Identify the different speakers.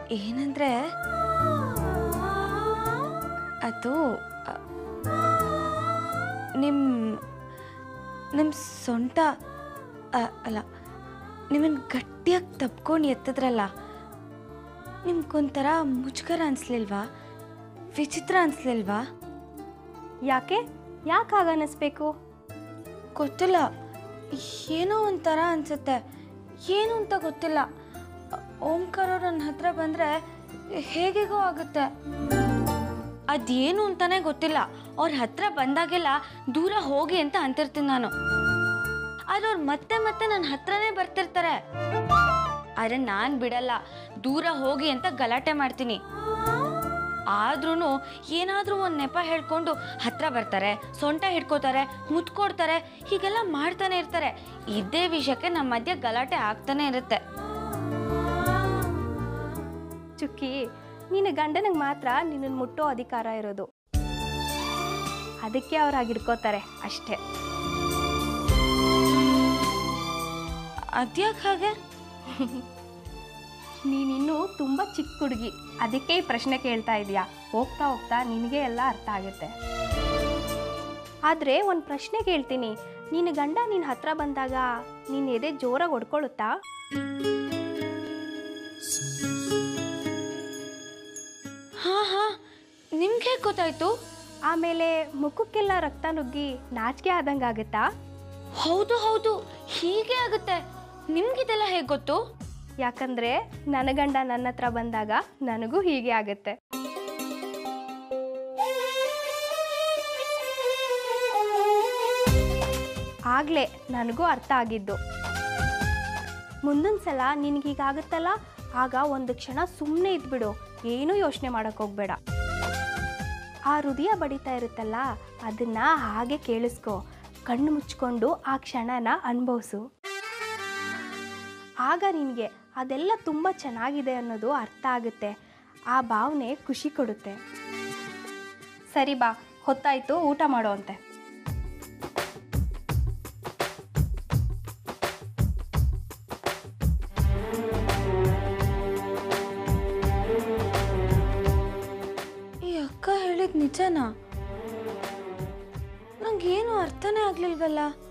Speaker 1: ಏನಂದ್ರೆ ಅದು ಅ, ನಿಮ್ ನಿಮ್ಮ ಸೊಂಟ ಅ, ಅಲ್ಲ ನಿಮ್ಮನ್ನ ಗಟ್ಟಿಯಾಗಿ ತಪ್ಕೊಂಡು ಎತ್ತಿದ್ರಲ್ಲ ನಿಮ್ಗೊಂಥರ ಮುಜುಗರ ಅನ್ಸ್ಲಿಲ್ವಾ ವಿಚಿತ್ರ ಅನ್ಸ್ಲಿಲ್ವಾ
Speaker 2: ಯಾಕೆ ಯಾಕೆ ಹಾಗ ಅನ್ನಿಸ್ಬೇಕು
Speaker 1: ಗೊತ್ತಿಲ್ಲ ಏನೋ ಒಂಥರ ಅನ್ಸುತ್ತೆ ಏನು ಅಂತ ಗೊತ್ತಿಲ್ಲ ಓಂಕಾರ ನನ್ನ ಹತ್ರ ಬಂದರೆ ಹೇಗೆಗೋ ಆಗುತ್ತೆ ಅದೇನು ಅಂತಾನೆ ಗೊತ್ತಿಲ್ಲ ಅವ್ರ ಹತ್ರ ಬಂದಾಗೆಲ್ಲ ದೂರ ಹೋಗಿ ಅಂತ ಅಂತಿರ್ತೀನಿ ನಾನು ಆದ್ರೆ ಅವ್ರು ಮತ್ತೆ ಮತ್ತೆ ನನ್ನ ಹತ್ರನೇ ಬರ್ತಿರ್ತಾರೆ ಆದ್ರೆ ನಾನು ಬಿಡಲ್ಲ ದೂರ ಹೋಗಿ ಅಂತ ಗಲಾಟೆ ಮಾಡ್ತೀನಿ ಆದ್ರೂ ಏನಾದರೂ ಒಂದು ನೆಪ ಹೇಳ್ಕೊಂಡು ಹತ್ರ ಬರ್ತಾರೆ ಸೊಂಟ ಹಿಡ್ಕೋತಾರೆ ಮುತ್ಕೊಡ್ತಾರೆ ಹೀಗೆಲ್ಲ ಮಾಡ್ತಾನೆ ಇರ್ತಾರೆ ಇದೇ ವಿಷಯಕ್ಕೆ ನಮ್ಮ ಮಧ್ಯೆ ಗಲಾಟೆ ಆಗ್ತಾನೆ ಇರುತ್ತೆ
Speaker 2: ಚುಕ್ಕಿ ನಿನ್ನ ಗಂಡನಿಗೆ ಮಾತ್ರ ನಿನ್ನನ್ನು ಮುಟ್ಟೋ ಅಧಿಕಾರ ಇರೋದು ಅದಕ್ಕೆ ಅವ್ರು ಹಾಗಿಡ್ಕೋತಾರೆ ಅಷ್ಟೇ
Speaker 1: ಅದ್ಯಾಕೆ ಹಾಗೆ
Speaker 2: ನೀನಿನ್ನೂ ತುಂಬ ಚಿಕ್ಕ ಹುಡುಗಿ ಅದಕ್ಕೆ ಈ ಪ್ರಶ್ನೆ ಕೇಳ್ತಾ ಇದೀಯಾ ಹೋಗ್ತಾ ಹೋಗ್ತಾ ನಿನಗೆ ಎಲ್ಲ ಅರ್ಥ ಆಗುತ್ತೆ ಆದರೆ ಒಂದು ಪ್ರಶ್ನೆ ಕೇಳ್ತೀನಿ ನಿನ್ನ ಗಂಡ ನಿನ್ನ ಹತ್ರ ಬಂದಾಗ ನಿನ್ನ ಎದೆ ಜೋರಾಗಿ ಹೊಡ್ಕೊಳ್ಳುತ್ತಾ
Speaker 1: ಹಾ ಹಾ ನಿಮ್ಗೆ ಗೊತ್ತಾಯ್ತು
Speaker 2: ಆಮೇಲೆ ಮುಖಕ್ಕೆಲ್ಲ ರಕ್ತ ನುಗ್ಗಿ ನಾಚಿಕೆ ಆದಂಗೆ ಆಗುತ್ತಾ
Speaker 1: ಹೌದು ಹೌದು ಹೀಗೆ ಆಗುತ್ತೆ ನಿಮ್ಗಿದೆಲ್ಲ ಹೇಗೆ ಗೊತ್ತು
Speaker 2: ಯಾಕಂದ್ರೆ ನನ್ನ ಗಂಡ ನನ್ನ ಹತ್ರ ಬಂದಾಗ ನನಗೂ ಹೀಗೆ ಆಗುತ್ತೆ ಆಗ್ಲೇ ನನಗೂ ಅರ್ಥ ಆಗಿದ್ದು ಮುಂದಿನ ಸಲ ನಿನಗೀಗಾಗುತ್ತಲ್ಲ ಆಗ ಒಂದು ಕ್ಷಣ ಸುಮ್ಮನೆ ಇದ್ಬಿಡು ಏನೂ ಯೋಚನೆ ಮಾಡಕ್ ಹೋಗ್ಬೇಡ ಆ ಹೃದಯ ಬಡಿತಾ ಇರುತ್ತಲ್ಲ ಅದನ್ನ ಹಾಗೆ ಕೇಳಿಸ್ಕೊ ಕಣ್ಣು ಮುಚ್ಕೊಂಡು ಆ ಕ್ಷಣನ ಅನುಭವಿಸು ಆಗ ನಿನಗೆ ಅದೆಲ್ಲ ತುಂಬ ಚೆನ್ನಾಗಿದೆ ಅನ್ನೋದು ಅರ್ಥ ಆಗುತ್ತೆ ಆ ಭಾವನೆ ಖುಷಿ ಕೊಡುತ್ತೆ ಸರಿ ಬಾ ಹೊತ್ತಾಯ್ತು ಊಟ ಮಾಡೋ ಅಂತೆ
Speaker 1: ಈ ಅಕ್ಕ ಹೇಳಿದ್ ನಿಜನಾ ನಂಗೇನು ಅರ್ಥನೇ ಆಗ್ಲಿಲ್ವಲ್ಲ